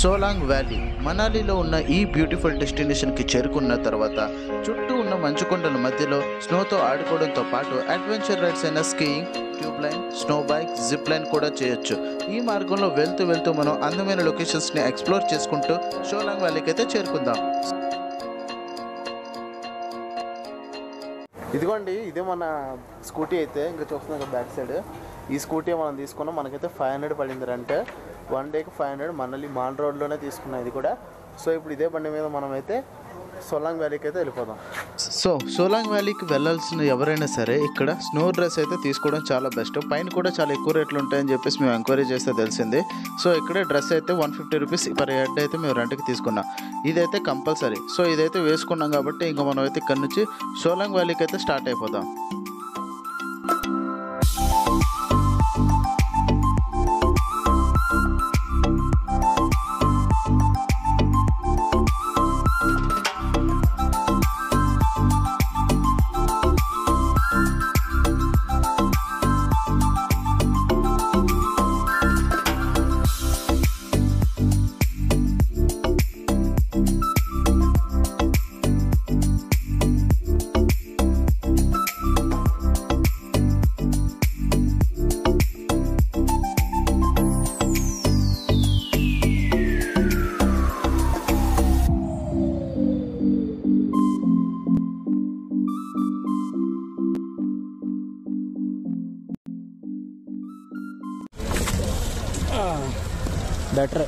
Solang valley మనాలిలో ఉన్న ఈ beautiful డెస్టినేషన్కి చేరుకున్న తర్వాత చుట్టూ ఉన్న మంచు కొండల మధ్యలో స్నోతో ఆడుకోవడంతో పాటు అడ్వెంచర్ రైడ్స్ అయిన skiing tube line snow bike zip line కూడా చేయొచ్చు ఈ మార్గంలో వెళ్తూ వెళ్తూ మనం అందమైన లొకేషన్స్ని ఎక్స్ప్లోర్ చేసుకుంటూ సోలాంగ్ వ్యాలీకి అయితే చేరుకుందాం ఇదిగోండి ఇదే మన స్కూటీ అయితే ఇంకా చూస్తున్నాం కదా బ్యాక్ సైడ్ ఈ స్కూటీ మనం తీసుకున్నాం మనకైతే ఫైవ్ హండ్రెడ్ పడింది అంటే వన్ డేకి ఫైవ్ హండ్రెడ్ మనల్ని మాన్ రోడ్లోనే తీసుకున్నాం ఇది కూడా సో ఇప్పుడు ఇదే బండి మీద మనం అయితే సొలాంగ్ వ్యాలీకి అయితే వెళ్ళిపోదాం సో సోలాంగ్ వ్యాలీకి వెళ్ళాల్సిన ఎవరైనా సరే ఇక్కడ స్నో డ్రెస్ అయితే తీసుకోవడం చాలా బెస్ట్ పైన కూడా చాలా ఎక్కువ రేట్లు ఉంటాయని చెప్పేసి మేము ఎంక్వైరీ చేస్తే తెలిసింది సో ఇక్కడ డ్రెస్ అయితే one fifty rupees per head అయితే మేము రెంట్కి తీసుకున్నాం ఇదైతే కంపల్సరీ సో ఇదైతే వేసుకున్నాం కాబట్టి ఇంకా మనం అయితే ఇక్కడ నుంచి సోలాంగ్ వ్యాలీకి అయితే స్టార్ట్ అయిపోదాం బెటర్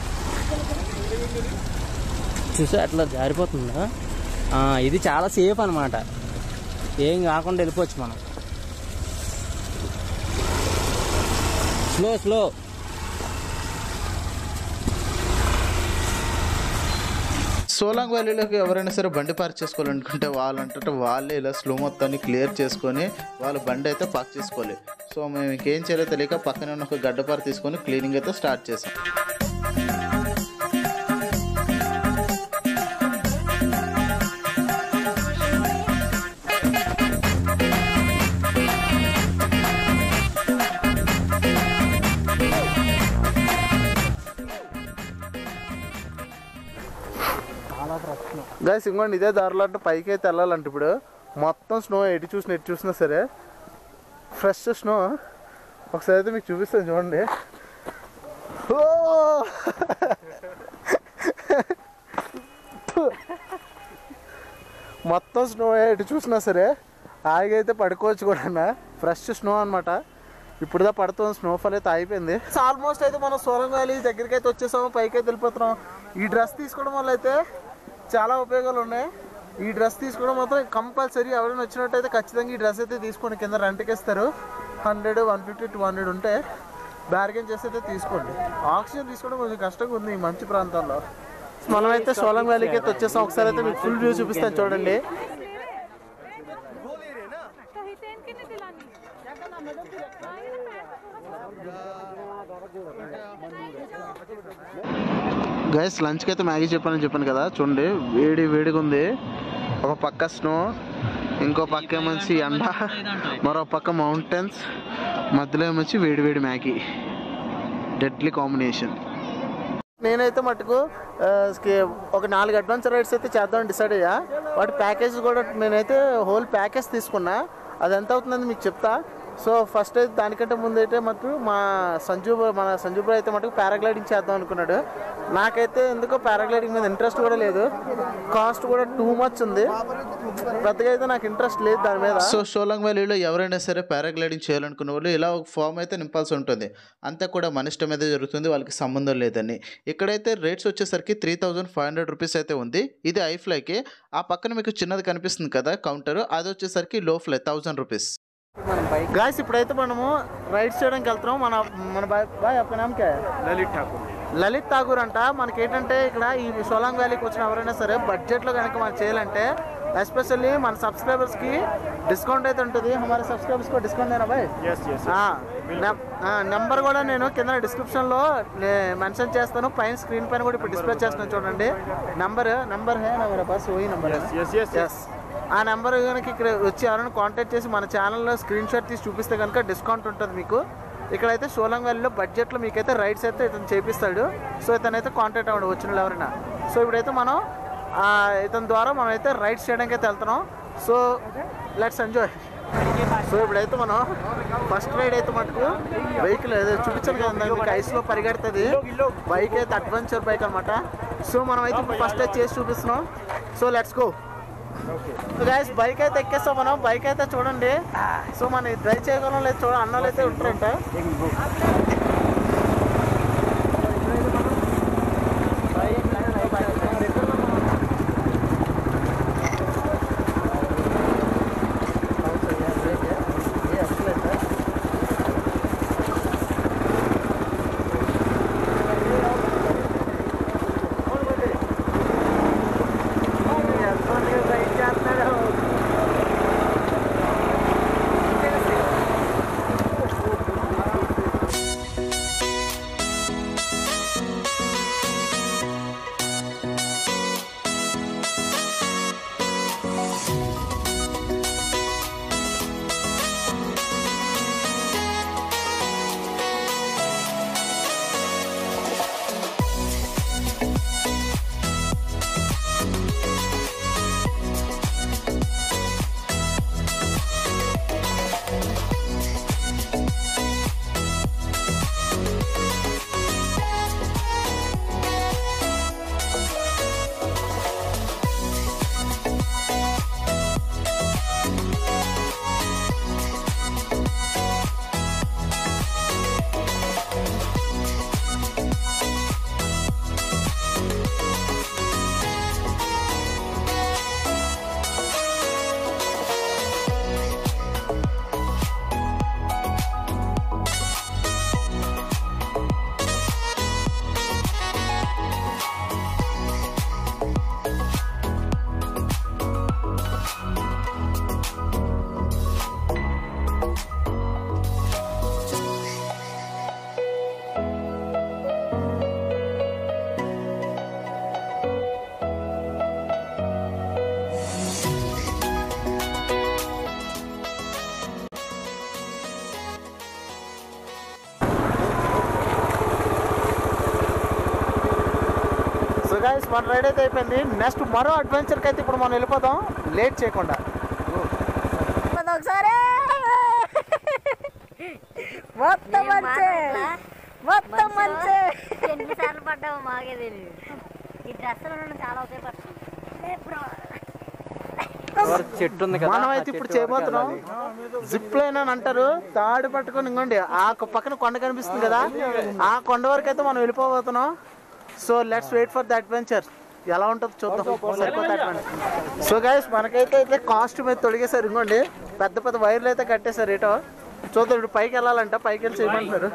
చూసా అట్లా జారిపోతుందా ఆ, ఇది చాలా సేఫ్ అనమాట ఏం కాకుండా వెళ్ళిపోవచ్చు మనం స్లో స్లో సోలాంగ్ వ్యాలీలోకి ఎవరైనా సరే బండి పార్క్ చేసుకోవాలనుకుంటే వాళ్ళు అంటే వాళ్ళే ఇలా స్లో మొత్తాన్ని క్లియర్ చేసుకొని వాళ్ళ బండి అయితే పార్క్ చేసుకోవాలి సో మేము ఇంకేం చేయాలో తెలియక పక్కనే ఉన్న ఒక గడ్డపార తీసుకొని క్లీనింగ్ అయితే స్టార్ట్ చేసాం గైస్ ఇంకోండి ఇదే దారిలో అంటే పైకి అయితే వెళ్ళాలంటే ఇప్పుడు మొత్తం స్నో ఎటు చూసినా ఎటు చూసినా సరే ఫ్రెష్ స్నో ఒకసారి అయితే మీకు చూపిస్తాను చూడండి ఓ! మొత్తం స్నో ఎటు చూసినా సరే ఆగి అయితే పడుకోవచ్చు కూడా ఫ్రెష్ స్నో అనమాట ఇప్పుడుదా పడుతుంది స్నోఫాల్ అయితే అయిపోయింది ఆల్మోస్ట్ అయితే మనం సోలం వ్యాలీ దగ్గరికి అయితే వచ్చేసాము పైకి అయితే వెళ్ళిపోతున్నాం ఈ డ్రెస్ తీసుకోవడం వల్ల అయితే చాలా ఉపయోగాలు ఉన్నాయి ఈ డ్రెస్ తీసుకోవడం మాత్రం కంపల్సరీ ఎవరైనా వచ్చినట్టయితే ఖచ్చితంగా ఈ డ్రెస్ అయితే తీసుకోండి కింద రెంట్కి ఇస్తారు hundred one fifty two hundred ఉంటే బ్యార్గెన్ చేసి అయితే తీసుకోండి ఆక్సిజన్ తీసుకోవడం కొంచెం కష్టంగా ఉంది ఈ మంచి ప్రాంతాల్లో మనం అయితే సోలం వ్యాలీకి అయితే వచ్చేసాం ఒకసారి అయితే మీకు ఫుల్ వ్యూ చూపిస్తాను చూడండి कहीं तेन के नहीं दिलानी గైస్ లంచ్కి అయితే మ్యాగీ చెప్పానని చెప్పాను కదా చూడండి వేడి వేడిగా ఉంది ఒక పక్క స్నో ఇంకో పక్క ఏమొచ్చి ఎండ మరో పక్క మౌంటైన్స్ మధ్యలో ఏమొచ్చి వేడి వేడి మ్యాగీ డెడ్లీ కాంబినేషన్ నేనైతే మటుకు ఆ, స్కి- ఒక నాలుగు అడ్వెంచర్ రైడ్స్ అయితే చేద్దామని డిసైడ్ అయ్యా వాటి ప్యాకేజ్ కూడా నేనైతే హోల్ ప్యాకేజ్ తీసుకున్నా అది ఎంత అవుతుందని మీకు చెప్తా సో ఫస్ట్ అయితే దానికంటే ముందు అయితే మటుకు మా సంజు బ్రో- మన సంజు బ్రో అయితే మటుకు పారాగ్లైడింగ్ చేద్దాం అనుకున్నాడు నాకైతే ఎందుకో పారాగ్లైడింగ్ మీద ఇంట్రెస్ట్ కూడా లేదు కాస్ట్ కూడా టూ మచ్ ఉంది పెద్దగా అయితే నాకు ఇంట్రెస్ట్ లేదు దాని మీద సో సోలాంగ్ వ్యాలీలో ఎవరైనా సరే పారాగ్లైడింగ్ చేయాలనుకున్న వాళ్ళు ఇలా ఒక ఫామ్ అయితే నింపాల్సి ఉంటుంది అంతా కూడా మన ఇష్టం అయితే జరుగుతుంది వాళ్ళకి సంబంధం లేదని ఇక్కడైతే రేట్స్ వచ్చేసరికి three thousand five hundred rupees అయితే ఉంది ఇది ఐ ఫ్లైకి ఆ పక్కన మీకు చిన్నది కనిపిస్తుంది కదా కౌంటర్ అది వచ్చేసరికి లో ఫ్లై థౌజండ్ రూపీస్ గాయస్ ఇప్పుడైతే మనము రైడ్స్ చేయడానికి వెళ్తున్నాం మన మన బాయ్ బాయ్ అప్ప నామ్ క్యా హై? లలిత్ ఠాకూర్ లలిత్ ఠాగూర్ అంట మనకి ఏంటంటే ఇక్కడ ఈ సోలాంగ్ వ్యాలీకి వచ్చిన ఎవరైనా సరే బడ్జెట్లో కనుక మనం చేయాలంటే ఎస్పెషల్లీ మన సబ్స్క్రైబర్స్కి డిస్కౌంట్ అయితే ఉంటుంది హమారే సబ్స్క్రైబర్స్కి డిస్కౌంట్ దేనా బాయ్ ఎస్ ఎస్ నెంబర్ కూడా నేను కింద డిస్క్రిప్షన్లో మెన్షన్ చేస్తాను పైన స్క్రీన్ పైన కూడా ఇప్పుడు డిస్ప్లే చేస్తున్నాను చూడండి నెంబర్ నెంబర్ హే నా మేరా పాస్ వही నెంబర్ ఎస్ ఎస్ ఎస్ ఆ నెంబర్ కనుక ఇక్కడ వచ్చి ఎవరైనా కాంటాక్ట్ చేసి మన ఛానల్లో స్క్రీన్ షాట్ తీసి చూపిస్తే కనుక డిస్కౌంట్ ఉంటుంది మీకు ఇక్కడైతే సోలంగ్ వ్యాలీలో బడ్జెట్లో మీకైతే రైడ్స్ అయితే ఇతను చేపిస్తాడు సో ఇతనైతే కాంటాక్ట్ అవ్వండి వచ్చిన వాళ్ళు ఎవరైనా సో ఇప్పుడైతే మనం ఆ, ఇతని ద్వారా మనం అయితే రైడ్స్ చేయడానికి అయితే వెళ్తున్నాం సో లెట్స్ ఎంజాయ్ సో ఇప్పుడైతే మనం ఫస్ట్ రైడ్ అయితే మటుకు వెహికల్ ఏదో చూపించాను కదా ఇందాక మీకు ఐస్లో పరిగెడుతుంది బైక్ అయితే అడ్వెంచర్ బైక్ అనమాట సో మనం అయితే ఫస్ట్ అయితే చేసి చూపిస్తున్నాం so let's go guys bike అయితే ఎక్కేస్తాం మనం బైక్ అయితే చూడండి సో మన డ్రైవ్ చేయగలం లేదు చూడ అన్నలు అయితే ఉంటారంట సో గైస్ మన రైడ్ అయితే అయిపోయింది నెక్స్ట్ మరో అడ్వెంచర్కి అయితే ఇప్పుడు మనం వెళ్ళిపోదాం లేట్ చేయకుండా ఒకసారి మొత్తం మంచి మొత్తం మంచి ఎన్నిసార్లు పడ్డావు మాకే తెలియదు ఈ డ్రెస్సులు చాలా అవుతాయి పడుతుంది చెట్టు ఉంది కదా మనం అయితే ఇప్పుడు చేయబోతున్నాం జిప్ లైన్ అని అంటారు తాడు పట్టుకొని ఇంకోండి ఆ కొ- పక్కన కొండ కనిపిస్తుంది కదా ఆ కొండ వరకు అయితే మనం వెళ్ళిపోబోతున్నాం so let's wait for the adventure ఎలా ఉంటుందో చూద్దాం సరిపోతే అడ్వెంచర్ సో గైస్ మనకైతే అయితే కాస్ట్యూమ్ అయితే తొడిగేశారు ఇంకోండి పెద్ద పెద్ద వైర్లు అయితే కట్టేశారు ఏటో చూద్దాం ఇప్పుడు పైకి వెళ్ళాలంట పైకి వెళ్ళి చేయమంటున్నారు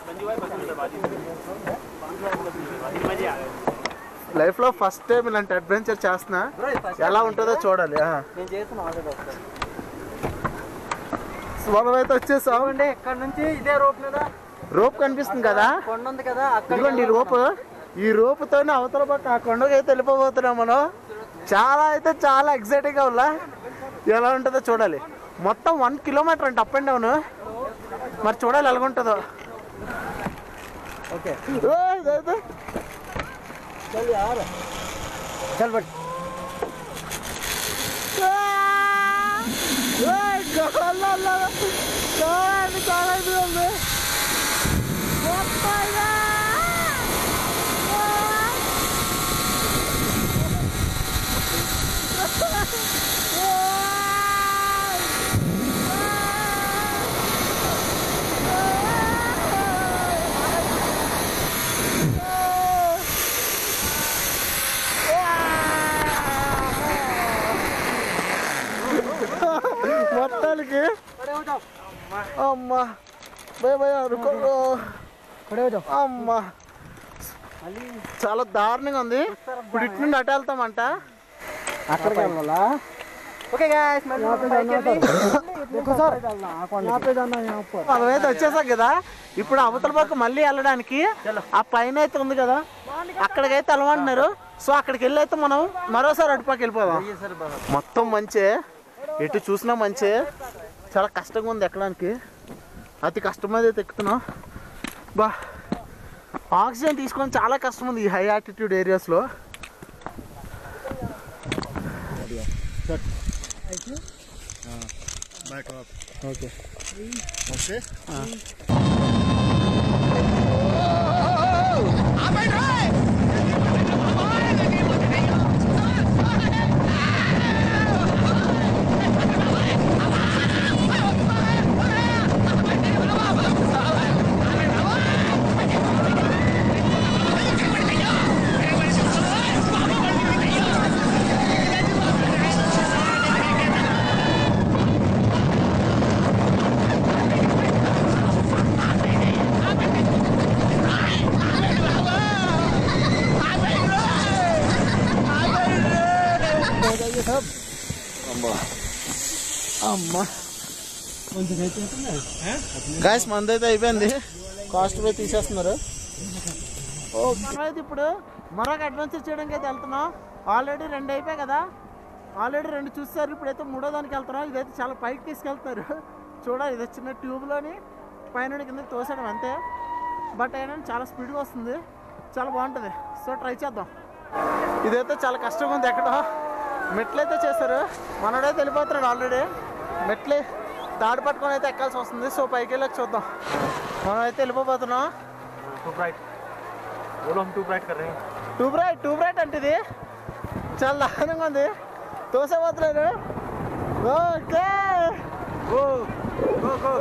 లైఫ్ లో ఫస్ట్ టైం ఇలాంటి అడ్వెంచర్ చేస్తున్నా ఎలా ఉంటుందో చూడాలి ఆ. నేను చేసిన ఆల్రెడీ ఒకసారి మనం అయితే వచ్చేసాం అంటే ఇక్కడ నుంచి ఇదే రోప్ మీద రోప్ కనిపిస్తుంది కదా కొండ ఉంది కదా అక్కడ ఇదిగోండి ఈ రోప్ ఈ రోపుతోనే అవతల పక్క ఆ కొండకి అయితే వెళ్ళిపోబోతున్నాం మనం చాలా అయితే చాలా ఎక్సైటింగ్ గా ఉన్నా ఎలా ఉంటుందో చూడాలి మొత్తం వన్ కిలోమీటర్ అంటే అప్ అండ్ డౌన్ మరి చూడాలి ఎలా ఉంటుందో ఓకే ఓ, ఇదైతే. చల్ బట్ ఆ! ఓయ్, గాల్లో చూడండి చూడండి ఉంది మొత్తంగా మొత్తానికి అమ్మా భయ భయ అనుకో అమ్మా చాలా దారుణంగా ఉంది ఇప్పుడు ఇటు నుండి అటు వెళ్తామంట అక్కడికి వెళ్ళాలా ఓకే గాయస్ మనమైతే వచ్చేసాం కదా ఇప్పుడు అవతల పక్క మళ్ళీ వెళ్ళడానికి ఆ పైన అయితే ఉంది కదా అక్కడికైతే వెళ్ళమంటున్నారు సో అక్కడికి వెళ్ళి అయితే మనం మరోసారి అటుపక్క వెళ్ళిపోదాం మొత్తం మంచే ఎటు చూసినా మంచే చాలా కష్టంగా ఉంది ఎక్కడానికి అతి కష్టం మీద అయితే ఎక్కుతున్నాం బా ఆక్సిజన్ తీసుకొని చాలా కష్టం ఉంది ఈ హై ఆల్టిట్యూడ్ ఏరియాస్లో ఓకే అమ్మా గాయస్ మంది అయితే అయిపోయింది కాస్ట్ పోయి తీసేస్తున్నారు ఓ మనమైతే ఇప్పుడు మరొక అడ్వెంచర్ చేయడానికి అయితే వెళ్తున్నాం ఆల్రెడీ రెండు అయిపోయాయి కదా ఆల్రెడీ రెండు చూస్తారు ఇప్పుడైతే మూడో దానికి వెళ్తున్నాం ఇదైతే చాలా పైకి తీసుకెళ్తున్నారు చూడాలి ఇది చిన్న ట్యూబ్లోని పైన కింద తోసడం అంతే బట్ అయినా చాలా స్పీడ్గా వస్తుంది చాలా బాగుంటుంది సో ట్రై చేద్దాం ఇదైతే చాలా కష్టంగా ఉంది ఎక్కడో మెట్లు అయితే చేశారు మనోడైతే వెళ్ళిపోతున్నాడు ఆల్రెడీ మెట్లే తాడు పట్టుకొని అయితే ఎక్కాల్సి వస్తుంది సో పైకి వెళ్ళి చూద్దాం మనం అయితే వెళ్ళిపోతున్నాం टू ब्राइट बोलो हम टू ब्राइट कर रहे हैं టూ బ్రైట్ టూ బ్రైట్ అంటే ఇది చాలా దారుణంగా ఉంది తోసేపోతున్నారు okay go go go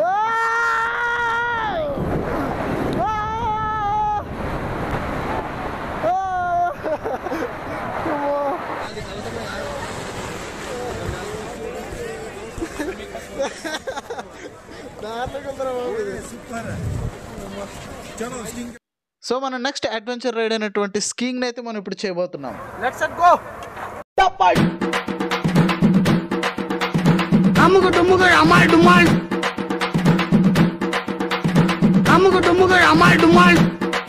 so మన నెక్స్ట్ అడ్వెంచర్ రైడ్ అయినటువంటి స్కీయింగ్ అయితే మనం ఇప్పుడు చేయబోతున్నాం లెట్స్ గో అమ్ముకు డుమ్ముకు అమ్మాయి డుమ్మాల్ అమ్ముకు డుమ్ముకు అమ్మాయి డుమ్మాల్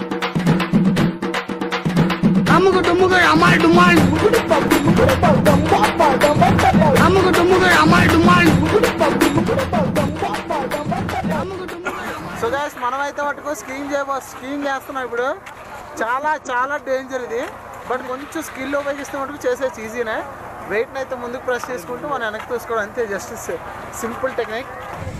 అమ్ముకు డుమ్ముకు అమ్మాయి డుమ్మాల్ అమ్ముకు డుమ్ముకు అమ్మాయి డుమ్మాల్ సో గాయస్ మనం అయితే మటుకు స్కీయింగ్ చేయబో స్కీయింగ్ చేస్తున్నాం ఇప్పుడు చాలా చాలా డేంజర్ ఇది బట్ కొంచెం స్కిల్ ఉపయోగిస్తే మటుకు చేసేది ఈజీనే వెయిట్ని అయితే ముందుకు ప్రెస్ చేసుకుంటూ మనం వెనక్కి తీసుకోవడం అంతే just simple technique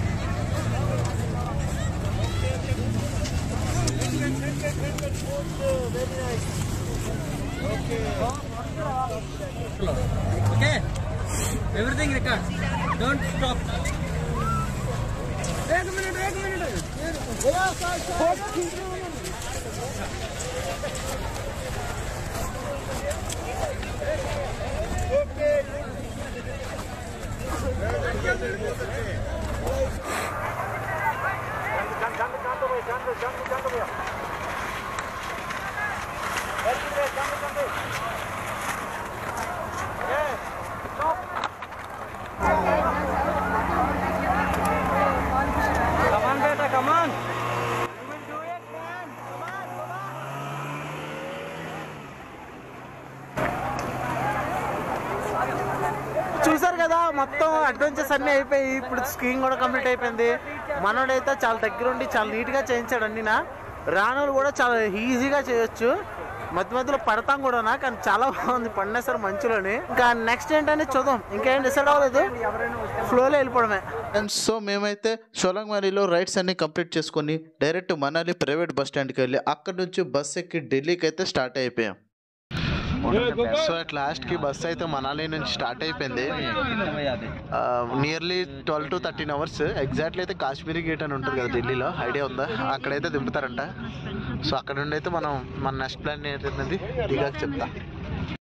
everything record don't stop come on బేటా కమాన్ చూసారు కదా మొత్తం అడ్వెంచర్స్ అన్నీ అయిపోయి ఇప్పుడు స్కీయింగ్ కూడా కంప్లీట్ అయిపోయింది మనోడైతే చాలా దగ్గరుండి చాలా నీట్గా చేయించాడు అన్ని రాణులు కూడా చాలా ఈజీగా చేయొచ్చు మధ్య మధ్యలో పడతాం కూడా కానీ చాలా బాగుంది పడినా సరే మంచులోని ఇంకా నెక్స్ట్ ఏంటనే చూద్దాం ఇంకేం డిసైడ్ అవ్వలేదు ఫ్లోలో వెళ్ళిపోవడమే అండ్ సో మేమైతే షోలంగ్ వ్యాలీలో రైడ్స్ అన్ని కంప్లీట్ చేసుకొని డైరెక్ట్ మనాలి ప్రైవేట్ బస్ స్టాండ్కి వెళ్ళి అక్కడ నుంచి బస్ ఎక్కి ఢిల్లీకి అయితే స్టార్ట్ అయిపోయాం సో అట్ లాస్ట్కి బస్ అయితే మనాలి నుంచి స్టార్ట్ అయిపోయింది nearly twelve to thirteen hours exactly అయితే కాశ్మీరీ గేట్ అని ఉంటుంది కదా ఢిల్లీలో ఐడియా ఉందా అక్కడైతే దింపుతారంట సో అక్కడ నుండి అయితే మనం మన నెక్స్ట్ ప్లాన్ ఏంటన్నది దిగాక చెప్తా